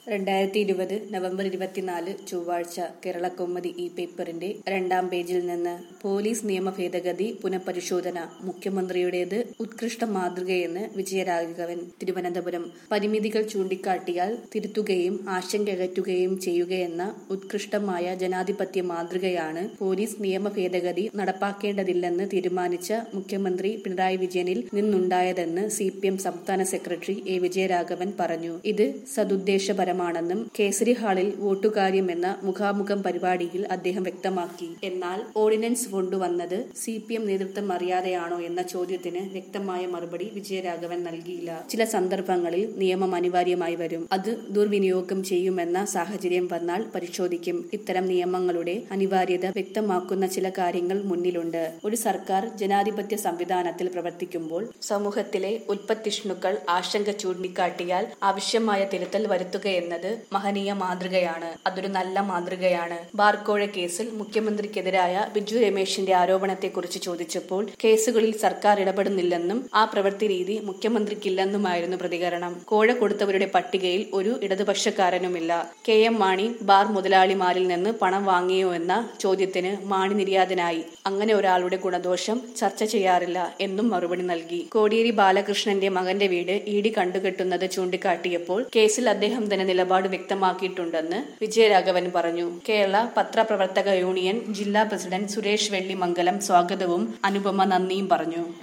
രണ്ടായിരത്തി ഇരുപത് നവംബർ ഇരുപത്തിനാല് ചൊവ്വാഴ്ച കേരളകൗമുദി ഈ പേപ്പറിന്റെ രണ്ടാം പേജിൽ നിന്ന് പോലീസ് നിയമ ഭേദഗതി പുനഃപരിശോധന മുഖ്യമന്ത്രിയുടേത് ഉത്കൃഷ്ട മാതൃകയെന്ന് വിജയരാഘവൻ തിരുവനന്തപുരം പരിമിതികൾ ചൂണ്ടിക്കാട്ടിയാൽ തിരുത്തുകയും ആശങ്കയകറ്റുകയും ചെയ്യുകയെന്ന ഉത്കൃഷ്ടമായ ജനാധിപത്യ മാതൃകയാണ് പോലീസ് നിയമ ഭേദഗതി നടപ്പാക്കേണ്ടതില്ലെന്ന് തീരുമാനിച്ച മുഖ്യമന്ത്രി പിണറായി വിജയനിൽ നിന്നുണ്ടായതെന്ന് സി പി എം സംസ്ഥാന സെക്രട്ടറി എ വിജയരാഘവൻ പറഞ്ഞു ഇത് സതുദ്ദേശപരമാണെന്നും കേസരി ഹാളിൽ വോട്ടുകാര്യമെന്ന മുഖാമുഖം പരിപാടിയിൽ അദ്ദേഹം വ്യക്തമാക്കി എന്നാൽ ഓർഡിനൻസ് കൊണ്ടുവന്നത് സി പി എം നേതൃത്വം അറിയാതെയാണോ എന്ന ചോദ്യത്തിന് വ്യക്തമായ മറുപടി വിജയരാഘവൻ നൽകിയില്ല ചില സന്ദർഭങ്ങളിൽ നിയമം അനിവാര്യമായി വരും അത് ദുർവിനിയോഗം ചെയ്യുമെന്ന സാഹചര്യം വന്നാൽ പരിശോധിക്കും ഇത്തരം നിയമങ്ങളുടെ അനിവാര്യത വ്യക്തമാക്കുന്ന ചില കാര്യങ്ങൾ മുന്നിലുണ്ട് ഒരു സർക്കാർ ജനാധിപത്യ സംവിധാനത്തിൽ പ്രവർത്തിക്കുമ്പോൾ സമൂഹത്തിലെ ഉൽപ്പത്തിഷ്ണുക്കൾ ആശങ്ക ചൂണ്ടിക്കാട്ടിയാൽ ആവശ്യമായ തിരുത്തൽ വരുത്തുകയെന്നത് മഹനീയ മാതൃകയാണ് അതൊരു നല്ല മാതൃകയാണ് ബാർക്കോഴ കേസിൽ മുഖ്യമന്ത്രിക്കെതിരായ ബിജു രമേശിന്റെ ആരോപണത്തെക്കുറിച്ച് ചോദിച്ചപ്പോൾ കേസുകളിൽ സർക്കാർ ഇടപെടുന്നില്ലെന്നും ആ പ്രവൃത്തി രീതി മുഖ്യമന്ത്രിക്കില്ലെന്നുമായിരുന്നു പ്രതികരണം കോഴ കൊടുത്തവരുടെ പട്ടികയിൽ ഒരു ഇടതുപക്ഷക്കാരനുമില്ല കെ എം മാണി ബാർ മുതലാളിമാരിൽ നിന്ന് പണം വാങ്ങിയോ എന്ന ചോദ്യത്തിന് മാണി നിര്യാതനായി അങ്ങനെ ഒരാളുടെ ഗുണദോഷം ചർച്ച ചെയ്യാറില്ല എന്നും മറുപടി നൽകി കോടിയേരി ബാലകൃഷ്ണന്റെ മകന്റെ വീട് ഇ ഡി കണ്ടുകെട്ടുന്നത് ചൂണ്ടിക്കാട്ടിയപ്പോൾ കേസിൽ അദ്ദേഹം തന്നെ നിലപാട് വ്യക്തമാക്കിയിട്ടുണ്ടെന്ന് വിജയരാഘവൻ പറഞ്ഞു കേരള പത്രപ്രവർത്തക യൂണിയൻ ജില്ലാ പ്രസിഡന്റ് സുരേഷ് വെള്ളിമംഗലം സ്വാഗതവും അനുപമ നന്ദിയും പറഞ്ഞു